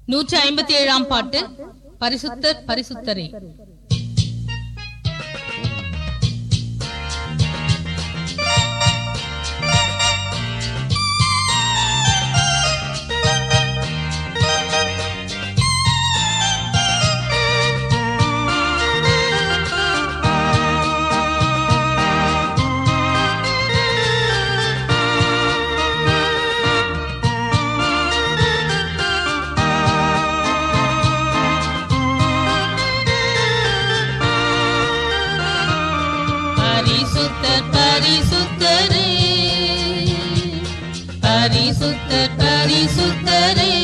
நூற்றி ஐம்பத்தி ஏழாம் பாட்டு பரிசுத்தர் பரிசுத்தரே பரிசுத்தர் பரிசுத்தரே பரிசுத்தர் பரிசுத்தரே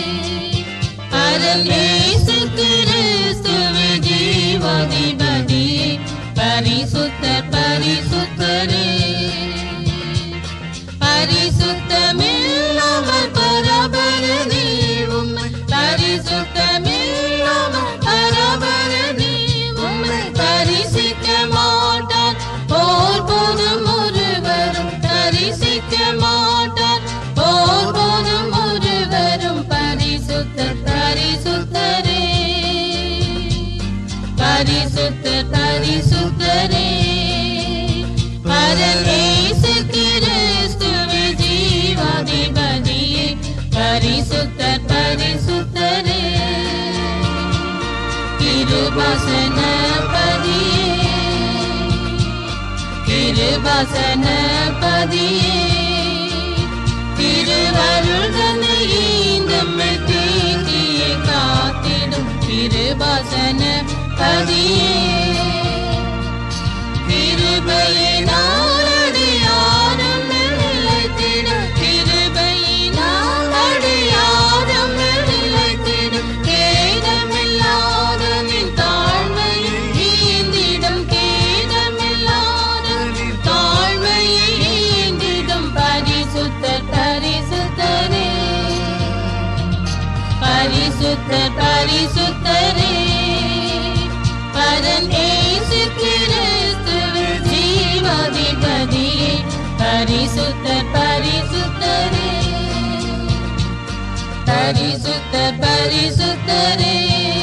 அரண் இயேசு கிறிஸ்துவே ஜீவாதிபதி பரிசுத்தர் பரிசுத்தரே பரிசுத்தமில்லாமல் பரபரனே உம்மை பரிசுத்தமில்லாமல் பரபரனே உம்மை தரிசிக்க மாட்டார் போர் போதும் ஒருவரும் தரிசிக்க மாட்டார் போர் போதும் ஒருவரும் பரிசுத்தர் பரிசுத்தரே பரிசுத்தர் பரிசுத்தரே பரமேசு கிறிஸ்துவே ஜீவாதிபதியே பரிசுத்தர் பரிசுத்தரே கிருபாசனபதியே கிருபாசனபதியே திருவருள்தனை ஈந்தம்மை தீங்கியே காத்திடும் கிருபாசனபதியே கிருபையினால் அடியாரும் நிலைத்திட கிருபையினால் அடியாரும் நிலைத்திட கேடமில்லாத நின் தாழ்மையை ஈந்திடும் கேடமில்லாத நின் தாழ்மையை ஈந்திடும் பரிசுத்தர் பரிசுத்தரே பரிசுத்தர் பரிசுத்தரே பரன் ஏசு கிறிஸ்துவே ஜீவாதிபதியே பரிசுத்தர் பரிசுத்தரே பரிசுத்தர் பரிசுத்தரே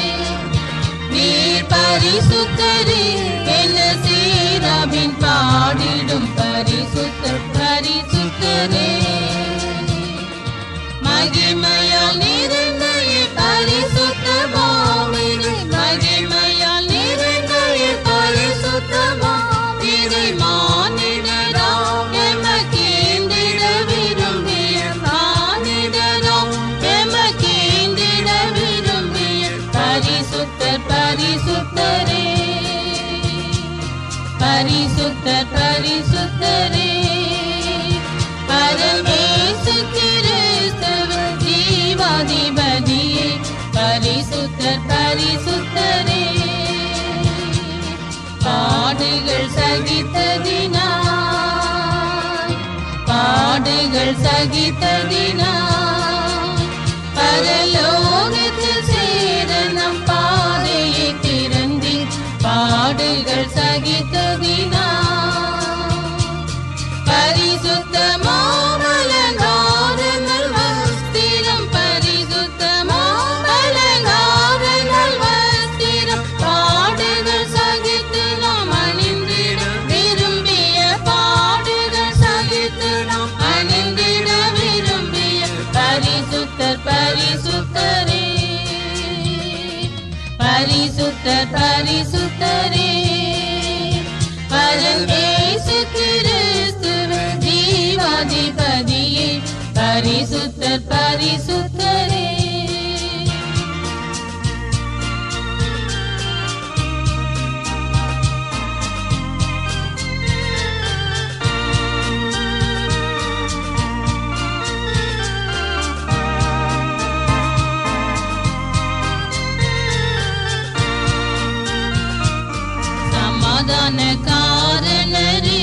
நீர் பரிசுத்தரே என்ன சீராவின் பாடிடும் பரிசுத்தர் பரிசுத்தரே மகிமையால் நிறைந்த பரிசுத்தமாவிடு மகிமையால் நிறைந்த பரிசுத்தமாவிடு மானிடரா எமக்கேந்திட விரும்பிய மானிடரா எமக்கேந்திட விரும்பிய பரிசுத்தர் பரிசுத்தரே பரிசுத்தர் பரிசுத்தரே பரமேசு கிறிஸ்துவே ஜீவாதிபதியே பரிசுத்தர் பரிசுத்தரே பாடுகள் சகித்ததினாய் பாடுகள் சகித்ததினாய் பரலோகத்தில் சேர நம் பாதையை திறந்தி பாடுகள் சகித்ததினாய் பரிசுத்த மாமலங்காரங்கள் வஸ்திரம் பரிசுத்த மாமலங்காரங்கள் வஸ்திரம் பாடுகள் சகித்து நாம் அணிந்திட விரும்பிய பாடுகள் சகித்து நாம் அணிந்திட விரும்பிய பரிசுத்தர் பரிசுத்தரே பரிசுத்தர் பரிசுத்தரே பரமேசு கிறிஸ்துவே ஜீவாதிபதியே பரிசுத்தர் பரிசுத்தரே சமாதான காரணரே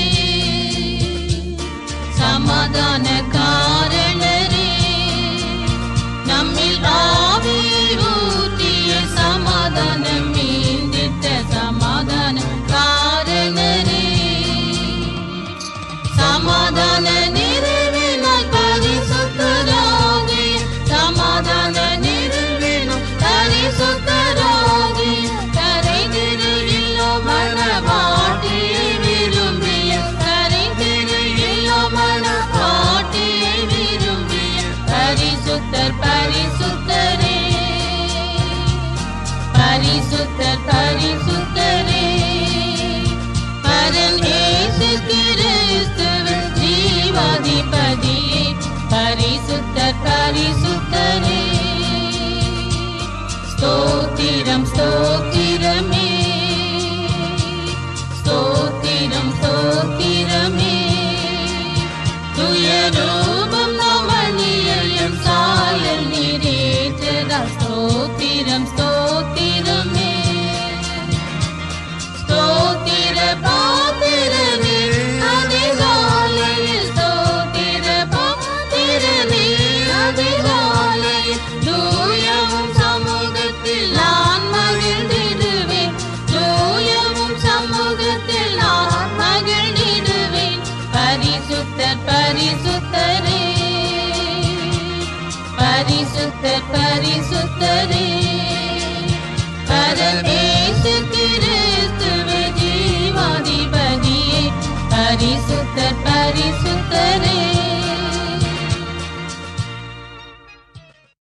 சமாதான காரணரே நம்மில் ஆவி ஊற்றிய சமாதானம் மீந்திட்ட சமாதான காரணரே சமாதான நிறைவினால் பரிசுத்தராகிய சமாதான நிறைவே பரிசுத்தர் பரிசுத்தரே ஸ்தோத்திரம் ஸ்தோத்திரமே ஸ்தோத்திரம் ஸ்தோத்திரமே துயரூபம் நவனியையும் சாயல் நீரேற்றதா ஸ்தோத்திரம் ஸ்தோத்திரமே ஸ்தோத்திர பாத்திரனே அதிகாலையில் ஸ்தோத்திர பாத்திரனே அதிகாலையில் தூயமும் சமூகத்தில் நான் மகிழ்ந்திடுவேன் தூயமும் சமூகத்தில் நான் மகிழ்ந்திடுவேன் பரிசுத்தர் பரிசுத்தரே பரிசுத்தர் பரிசுத்தரே பரதேசு கிறிஸ்துவே ஜீவாதிபதியே பரிசுத்தர் பரிசுத்தரே